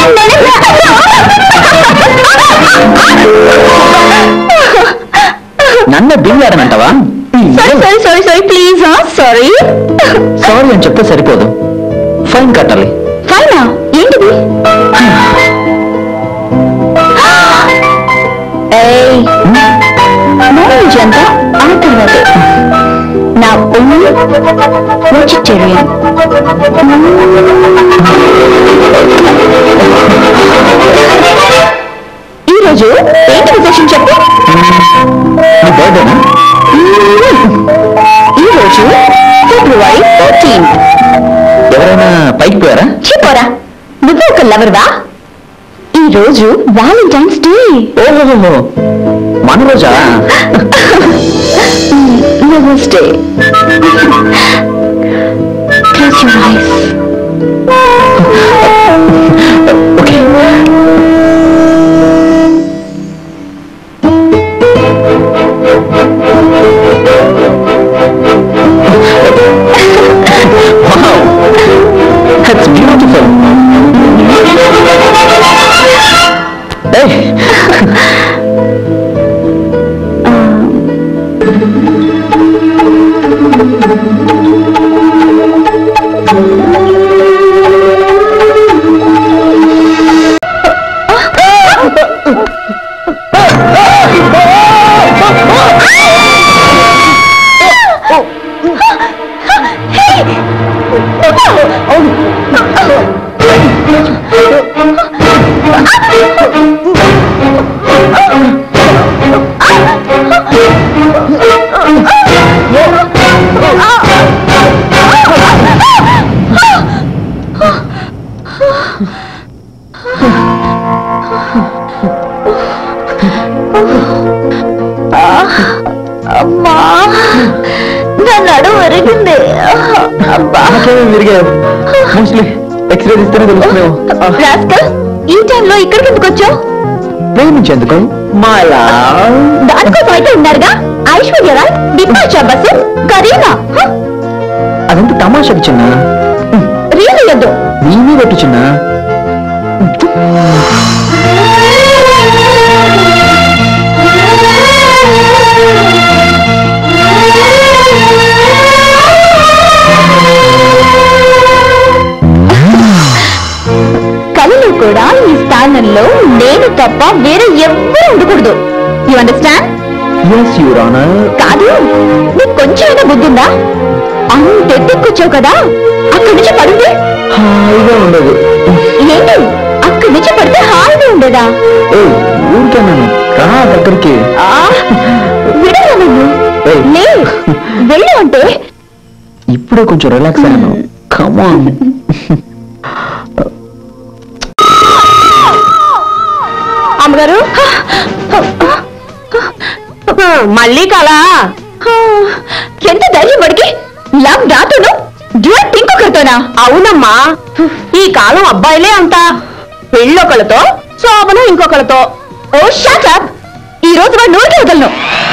నన్ను బిల్ ఆడనంటావా sorry sorry sorry please sorry sorry అని చెప్తే సరిపోదు ఫైన్ కట్టాలి ఫైనా ఏంటిది ఏయ్ నాన్ అంతా ఆ తర్వాతే నా ఓన్ వెజిటేరియన్ ఈ రోజు ఏంటి విశేషం చెప్పు నీ బర్త్డేనా ఈ రోజు ఫిబ్రవరి ఫోర్టీన్ ఎవరైనా పైకి పోయారా చెప్పరా నువ్వు ఒక లవర్వా ఈ రోజు వ్యాలంటైన్స్ డే ఓహో మన రోజా lovers day close your eyes okay Wow, that's beautiful. Hey, అమ్మా నా నడుము విరిగింది అబ్బా నాకేమీ విరిగావు మోస్ట్లీ ఎక్స్రే తీస్తేనే తెలుస్తున్నావు రాస్కల్ ఈ టైంలో ఇక్కడికి ఎందుకు వచ్చావు ప్రేమించేందుకు మాలా దానికోసం అయితే ఉన్నారుగా ఐశ్వర్య రాయ్ బిపాషా బసు కరీనా అదంతా తమాషకు చిన్న రియల్ వద్దు నీవే పెట్టు చిన్న కళలో కూడా ఈ స్థానంలో నేను తప్ప వేరే ఎవ్వరూ ఉండకూడదు you understand yes your honour కాదు నీకు కొంచెమైనా బుద్ధిందా అంత ఎత్తుకొచ్చావు కదా అక్కడి నుంచి పడింది హాయిగా ఉండదు ఏంటి అక్కడి నుంచి పడితే హాయిగా ఉండేదా ఏ ఊరికన్నాను రా దగ్గరికి ఆ, విడరా నన్ను ఏయ్. లే వెళ్ళు అంటే ఇప్పుడే కొంచెం రిలాక్స్ అయ్యాను కమాన్ అమ్మగారు మళ్ళీ కలా ఎంత ధైర్యం పడికి లవ్ నాతోను డ్యూట్ ఇంకొకరితోనా అవునమ్మా ఈ కాలం అబ్బాయిలే అంతా పెళ్ళొకళ్ళతో శోభనం ఇంకొకళ్ళతో ఓ షాటప్ ఈ రోజు వాడు నోటి వదలను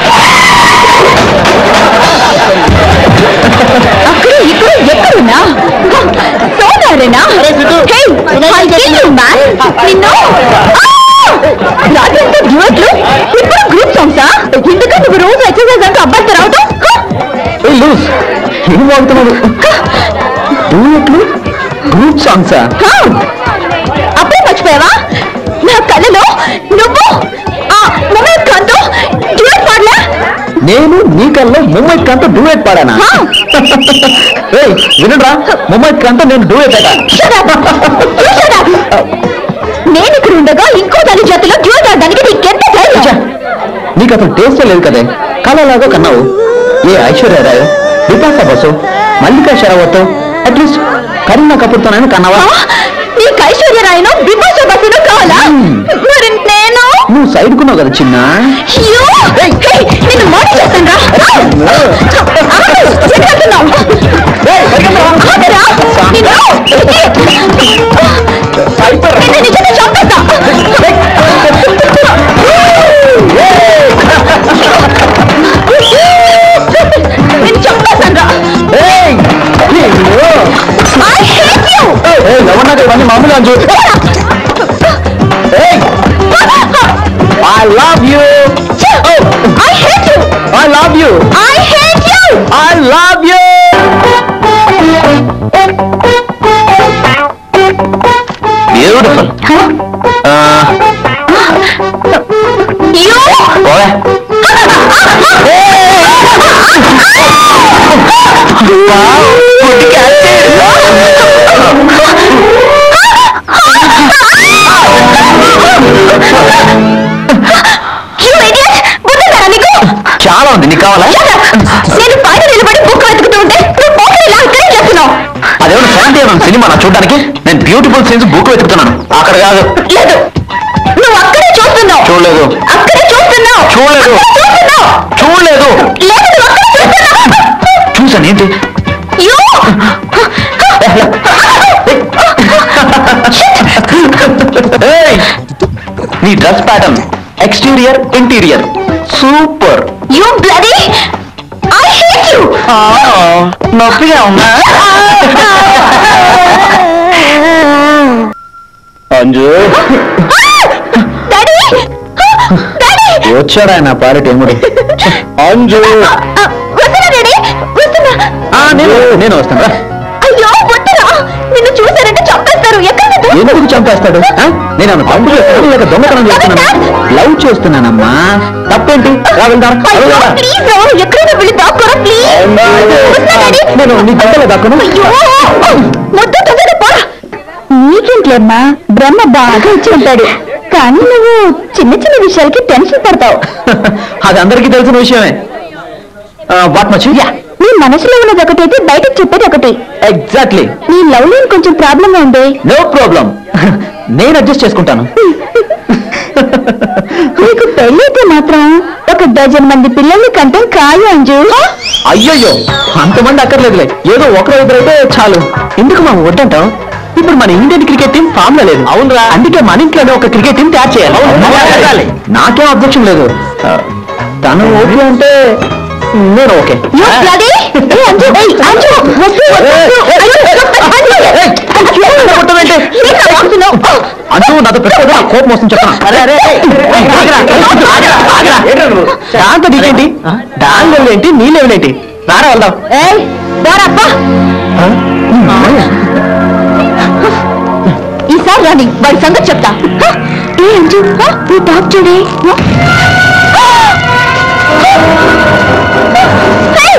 అక్కడ ఇక్కడ ఎక్కడున్నా సోనారేనా Hey, I'll kill you, man. నిన్ను రాత్రంతా డ్యూట్లు ఇప్పుడు గ్రూప్ సాంగ్సా ఎందుకు నువ్వు రోజు ఎక్సర్సైజ్ అంటూ అబ్బాయితో రావటం ఏ లూస్ ఏం వాడుతున్నాడు డూయట్లు గ్రూప్ సాంగ్సా హా? అప్పుడే మర్చిపోయావా నా కళ్ళలో నువ్వు ఆ మొబైల్ కాంతో డ్యూట్ పాడలే నేను నీ కల్లో ముంబై కంతో డూయట్ పాడానా హా? ఏయ్ వినరా ముంబై కంతో నేను డూయట్ అట Shut up. You shut up. నేను ఇక్కడ ఉండగా ఇంకో తల్లి జాతిలో డ్యూట్ ఆడడానికి నీకెంత ఛ, ధైర్యం నీకు అసలు టేస్టే లేదు కదే కళలాగా కన్నావు ఏ ఐశ్వర్య రాయ్ విపాసా బసు మల్లికా షరావత్ అట్లీస్ట్ కరీనా కపూర్తోనైనా కన్నావా ఆ? నీకు ఐశ్వర్యరాయను బిపాస బస్సును కావాలా Hmm. మరి నేను నువ్వు సైడ్ కున్నావు కదా చిన్న అయ్యో! హే, నిన్ను మోడీ చేస్తాను రా నిన్ను నిజంగా చంపేస్తా నిన్ను చంపేస్తాను రా ఏయ్! అయ్యో! I hate you! ఏయ్, ఎవరినాక ఇవన్నీ మామూలు అంచు love you I hate you I love you I hate you I love you beautiful you పోవే యు ఇడియట్ బుద్ధుందా నీకు చాలా ఉంది నీకు కావాలా నేను పైన నిలబడి బుక్ వెతుకుతూ ఉంటే నువ్వు పోకరి ఇలా ఇక్కడే చేస్తున్నావు అదేమన్నా ఫ్యాన్ ఏమన్నా సినిమా నా చూడడానికి నేను బ్యూటిఫుల్ సీన్స్ బుక్ వెతుకుతున్నాను అక్కడ కాదు లేదు నువ్వు అక్కడే చూస్తున్నావు చూడలేదు అక్కడే చూస్తున్నావు చూడలేదు. అక్కడే చూస్తున్నావు చూడలేదు లేదు నువ్వు అక్కడే చూస్తున్నావు చూసాను ఏంటి యు ఏయ్! నీ dress pattern exterior interior super you bloody I hate you నొప్పిగా ఉన్నా అంజు డాడీ డాడీ వచ్చాడా నా పాలిట ఎముడు అంజు వస్తున్నా డాడీ వస్తున్నా నేను నేను వస్తాను రా. అయ్యో వద్దురా నిన్ను చూసారంటే చంపేస్తారు ఎక్కడ నువ్వు? ఎందుకు చంపేస్తాడు ఆ? నేను ఏమన్నా తప్పు చేస్తున్నాను లేక దొంగతనం చేస్తున్నాను లవ్ చేస్తున్నానమ్మా తప్పేంటి రా వెళ్దాం. రా అయ్యో వెళ్దాం. ప్లీజ్ రా ఎక్కడైనా వెళ్ళి దాక్కోరా ప్లీజ్ వస్తున్నా డాడీ నేను నీ గుండెలో దాక్కును అయ్యో ముద్ద తొందరగా పో నీకేంట్లేమ్మా బ్రహ్మ బాగా ఇచ్చి ఉంటాడు కానీ నువ్వు చిన్న చిన్న విషయాలకి టెన్షన్ పడతావు అది అందరికీ తెలిసిన విషయమే వాట్ మచ్ నీ మనసులో ఉన్నది ఒకటైతే బయటకు చెప్పేది ఒకటి ఎగ్జాక్ట్లీ నీ లవ్ లేని కొంచెం ప్రాబ్లంగా ఉంది నో ప్రాబ్లం నేను అడ్జస్ట్ చేసుకుంటాను నీకు పెళ్ళైతే మాత్రం ఒక డజన్ మంది పిల్లల్ని కంటే ఖాయం అంజు అయ్యయ్యో అంతమంది అక్కర్లేదులే ఏదో ఒకరు ఇద్దరైతే చాలు ఎందుకు మా వద్దంటాం ఇప్పుడు మన ఇండియన్ క్రికెట్ టీం ఫామ్ లో లేదు అవునరా అందుకే మన ఇంట్లోనే ఒక క్రికెట్ టీం తయారు చేయాలి నాకేం అబ్జెక్షన్ లేదు ఆ, తను ఓకే అంటే నేను okay You bloody! Hey, Anju, hey, Anju, వద్దు, వద్దు, వద్దు. అయ్యో, Anju, Anju. ఏం కావాల్సినావు? అంటూ నాతో పెట్టుకోవడం నాకు కోపం వస్తుంది చెప్పనా దాంతో నీకేంటి దాని లెవెల్ ఏంటి నీ లెవెల్ ఏంటి రారా వెళ్దాం ఏయ్, పోరబ్బా. ఈసారి రాని వాడి సంగతి చెప్తా హ? ఏ అంజు హ? ఈ టాప్ చూడే హ? హే!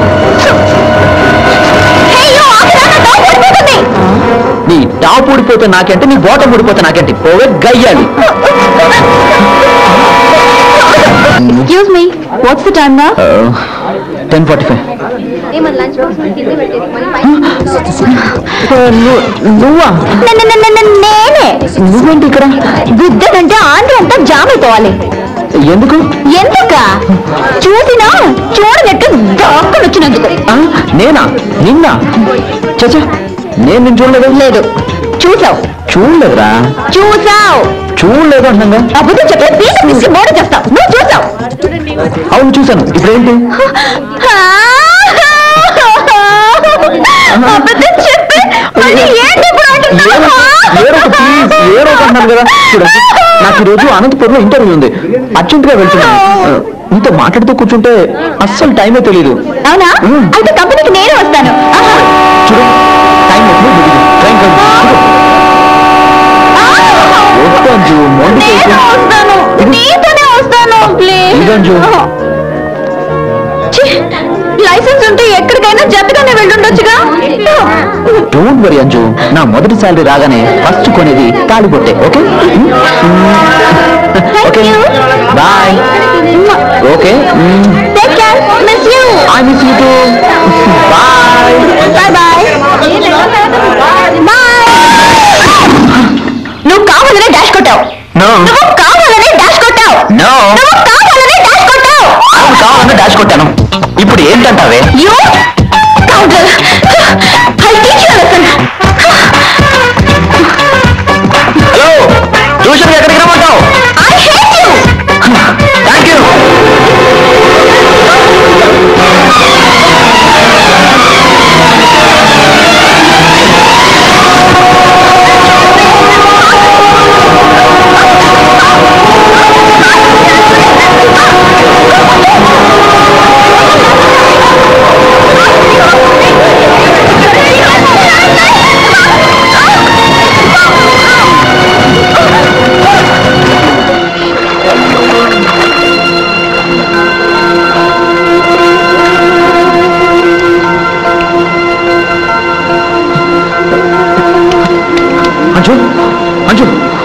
హే, యో, ఆగురా, నా టాప్ ఊడిపోతుంది. నీ టాప్ ఊడిపోతే నాకేంటి నీ బాటం ఊడిపోతే నాకేంటి పోవే గయ్యాలి Excuse me, what's the time now? Ten forty five నువ్వా న- న- న- న- నేనే నువ్వేంటి ఇక్కడ బుద్ధుడంటే ఆంధ్ర అంతా జామ్ అయిపోవాలి ఎందుకు ఎందుక చూసినా చూడనట్టు దాక్కుని వచ్చినందుకు ఆ, నేనా నిన్న చచ్చా నేను నిన్ను చూడలేదు లేదు చూసావు చూడలేదురా చూసావు చూడలేదు అంటున్నా అబద్ధం చెప్పే పీస పిసి మోడ చేస్తావు నువ్వు చూసావు అవును చూశాను ఇప్పుడేంటి అబద్ధం చెప్పి మళ్ళీ ఏంటి ఇప్పుడు అంటున్నావు? ఏడొక ప్లీజ్ ఏడొక అన్నాను కదా చూడు నాకు ఈరోజు అనంతపురంలో ఇంటర్వ్యూ ఉంది అర్జెంట్ గా వెళ్తున్నాను ఆ, నీతో మాట్లాడుతూ కూర్చుంటే అస్సలు టైమే తెలియదు అవునా మ్మ్. అయితే కంపెనీకి నేనే వస్తాను ఆహా. చూడు టైం ఎప్పుడు తెలియదు ట్రైన్ చూడు వద్దు అంజు మొండి నేను చేసి వస్తాను నీతోనే వస్తాను ప్లీజ్ ఇదంజు. ఛీ, లైసెన్స్ ఉంటే ఎక్కడికైనా జతగానే వెళ్ళుండొచ్చుగా డోంట్ వరీ అంజు నా మొదటి సాలరీ రాగానే ఫస్ట్ కొనేది తాళిబొట్టే okay okay you. Bye okay take care miss you I miss you too bye bye bye bye నువ్వు కావాలనే డాష్ కొట్టావు నో నువ్వు కావాలనే డాష్ కొట్టావు నో నువ్వు కావాలనే డాష్ కొట్టావు అవును కావాలని డాష్ కొట్టాను ఇప్పుడు ఏంటంటావే you counter I teach you lesson hello tuition ఎక్కడికి రమ్మంటావు I hate you thank you ఆ అంజు అంజు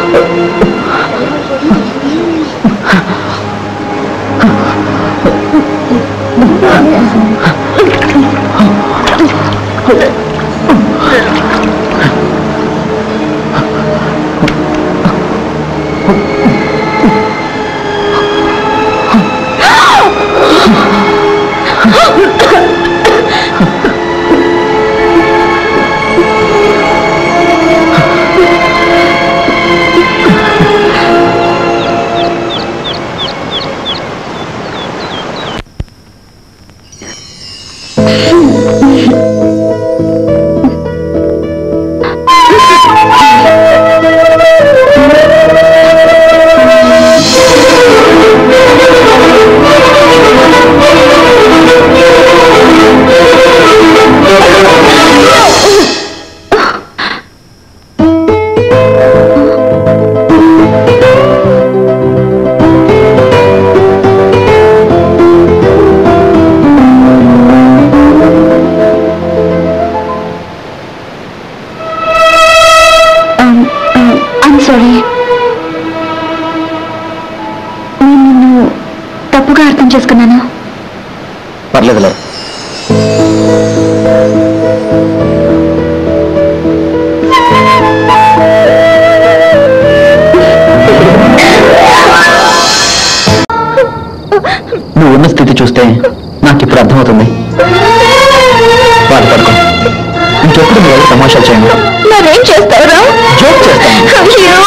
ఐమ్ సారీ నేను నిన్ను తప్పుగా అర్థం చేసుకున్నాను పర్లేదులే నువ్వు ఉన్న స్థితి చూస్తే నాకు ఇప్పుడు అర్థమవుతుంది బాధపడుకో ఇంకెప్పుడు మీరు ఎవరు తమాషాలు చేయండి మరేం చేస్తావురా జోక్ చేస్తాను అయ్యో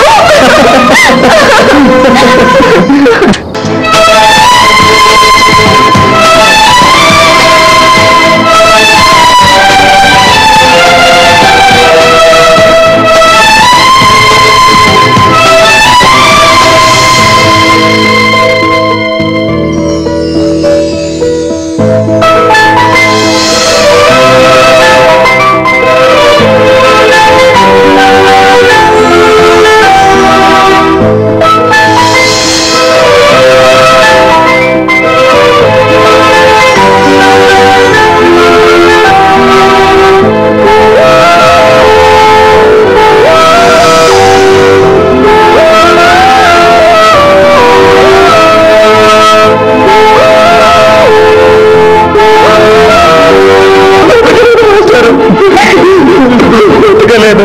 లేదు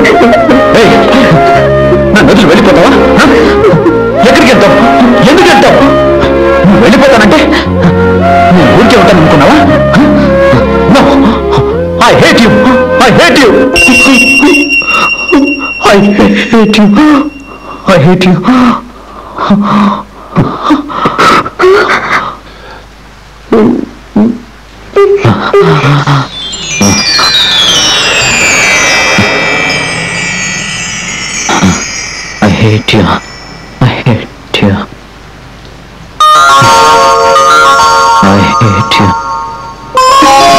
నా నదులు వెళ్ళిపోతావా హ? ఎక్కడికి వెళ్తావు ఎందుకు వెళ్తావు నువ్వు వెళ్ళిపోతానంటే నేను ఊరికే ఉంటాను అనుకున్నావా I hate you I hate you I hate you I hate you I hate you. I hate you. I hate you.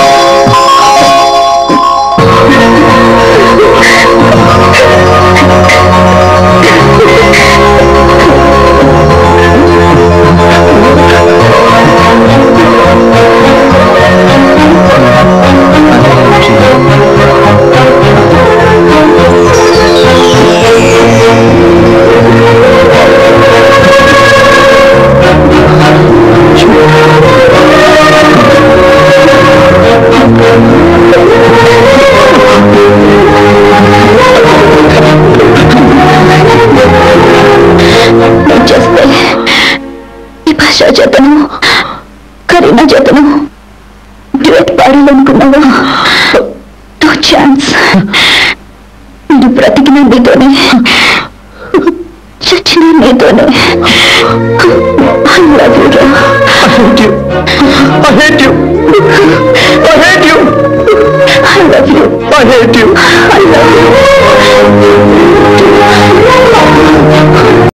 I hate you. చేస్తే ఈ భాష చేతను కరీనా చేతను డ్యూట్ పాడాలనుకున్నావా నో ఛాన్స్ నేను బ్రతికిన నీతోనే చచ్చిన నీతోనే ఐ లవ్ యూ రా I hate you. I hate you. I hate you. I love you. I hate you. I love you.